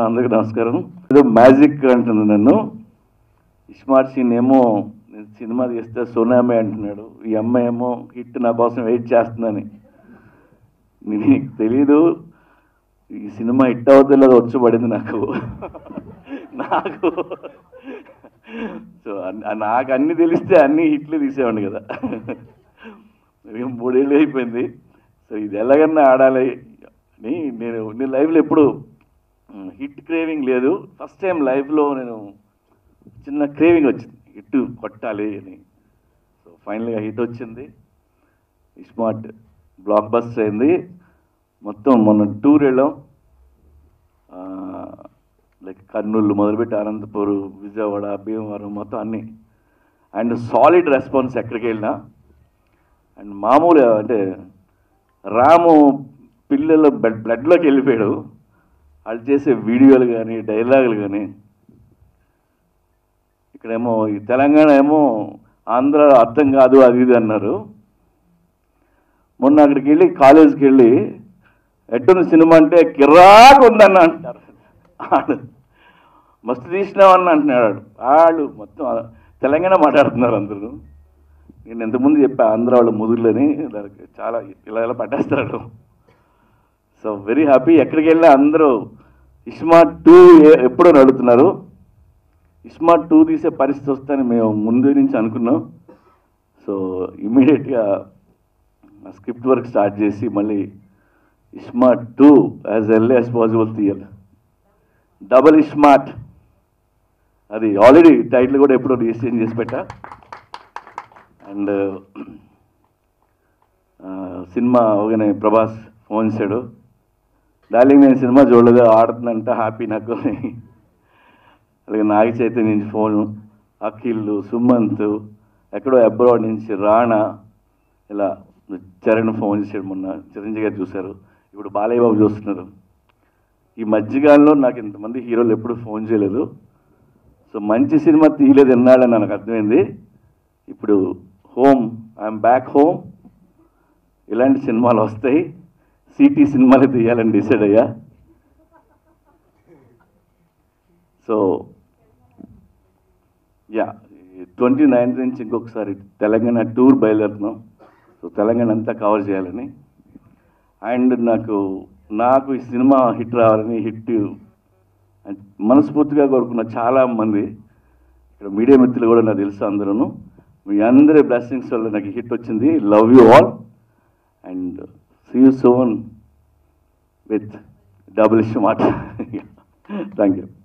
అందరికీ నమస్కారం ఏదో మ్యాజిక్ అంటుంది నన్ను ఇస్మార్ట్ సీన్ ఏమో నేను సినిమా తీస్తే సునామీ అంటున్నాడు ఈ అమ్మాయి ఏమో హిట్ నా కోసం వెయిట్ చేస్తుందని నీకు తెలీదు ఈ సినిమా హిట్ అవుతుందో వచ్చి పడింది నాకు నాకు సో అన్- నాకు అన్ని తెలిస్తే అన్ని హిట్లు తీసేవాడిని కదా ఇక మూడేళ్ళు అయిపోయింది సో ఇది ఎలాగన్నా ఆడాలి అని నేను నేను లైఫ్లో ఎప్పుడు హిట్ క్రేవింగ్ లేదు ఫస్ట్ టైం లైఫ్లో నేను చిన్న క్రేవింగ్ వచ్చింది హిట్ కొట్టాలి అని సో ఫైనల్గా హిట్ వచ్చింది స్మార్ట్ బ్లాక్ బస్టర్ అయింది మొత్తం మొన్న టూర్ వెళ్ళాం లైక్ కర్నూలు మొదలుపెట్టి అనంతపూర్ విజయవాడ భీమవరం మొత్తం అన్నీ అండ్ సాలిడ్ రెస్పాన్స్ ఎక్కడికి వెళ్ళినా అండ్ మామూలు అంటే రాము పిల్లల బ్లడ్ బ్లడ్లోకి వెళ్ళిపోయాడు వాళ్ళు చేసే వీడియోలు కానీ డైలాగులు కానీ ఇక్కడేమో ఈ తెలంగాణ ఏమో ఆంధ్ర అర్థం కాదు అది ఇది అన్నారు మొన్న అక్కడికి వెళ్ళి కాలేజీకి వెళ్ళి ఎట్టుంది సినిమా అంటే కిరాక్ ఉందన్న అంటారు ఆడు మస్తు తీసినావన్న అంటున్నాడు ఆడు. వాళ్ళు మొత్తం తెలంగాణ మాట్లాడుతున్నారు అందరూ నేను ఎంతమంది చెప్పా ఆంధ్ర వాళ్ళు ముదురులని దానికి చాలా ఇలా ఇలా పట్టేస్తాడు సో వెరీ హ్యాపీ ఎక్కడికి వెళ్ళినా అందరూ ఇస్మా టూ ఎప్పుడో అడుగుతున్నారు ఇస్మా టూ తీసే పరిస్థితి వస్తుందని మేము ముందు నుంచి అనుకున్నాం సో ఇమీడియట్గా స్క్రిప్ట్ వర్క్ స్టార్ట్ చేసి మళ్ళీ ఇస్మా two as early as possible తీయాలి డబల్ ఇస్మార్ట్ అది ఆల్రెడీ టైటిల్ కూడా ఎప్పుడో రిజిస్ట్రేషన్ చేసి పెట్టా అండ్ సినిమా అవగానే ప్రభాస్ ఫోన్ చేశాడు డార్లింగ్ నేను సినిమా చూడలేదు ఆడుతుందంట హ్యాపీ నాకు అలాగే నాగ చైతన్య నుంచి ఫోను అఖిల్ సుమంత్ ఎక్కడో అబ్రాడ్ నుంచి రాణా ఇలా చరణ్ ఫోన్ చేశాడు మొన్న చిరంజీవి గారు చూశారు ఇప్పుడు బాలయ్య బాబు చూస్తున్నారు ఈ మధ్యకాలంలో నాకు ఇంతమంది హీరోలు ఎప్పుడు ఫోన్ చేయలేదు సో మంచి సినిమా తీయలేదు ఎన్నాడని నాకు అర్థమైంది ఇప్పుడు హోమ్ ఐఎమ్ బ్యాక్ హోమ్ ఇలాంటి సినిమాలు వస్తాయి సిటీ సినిమాలు తీయాలని డిసైడ్ అయ్యా సో యా ట్వంటీ నైన్త్ నుంచి ఇంకొకసారి తెలంగాణ టూర్ బయలుదేరుతున్నాం సో తెలంగాణ అంతా కవర్ చేయాలని అండ్ నాకు నాకు ఈ సినిమా హిట్ రావాలని హిట్ మనస్ఫూర్తిగా కోరుకున్న చాలా మంది ఇక్కడ మీడియా మిత్రులు కూడా నాకు తెలుసు అందరూ మీ అందరి బ్లెస్సింగ్స్ వల్ల నాకు హిట్ వచ్చింది love you all and see you soon with double issue మాట థ్యాంక్ యూ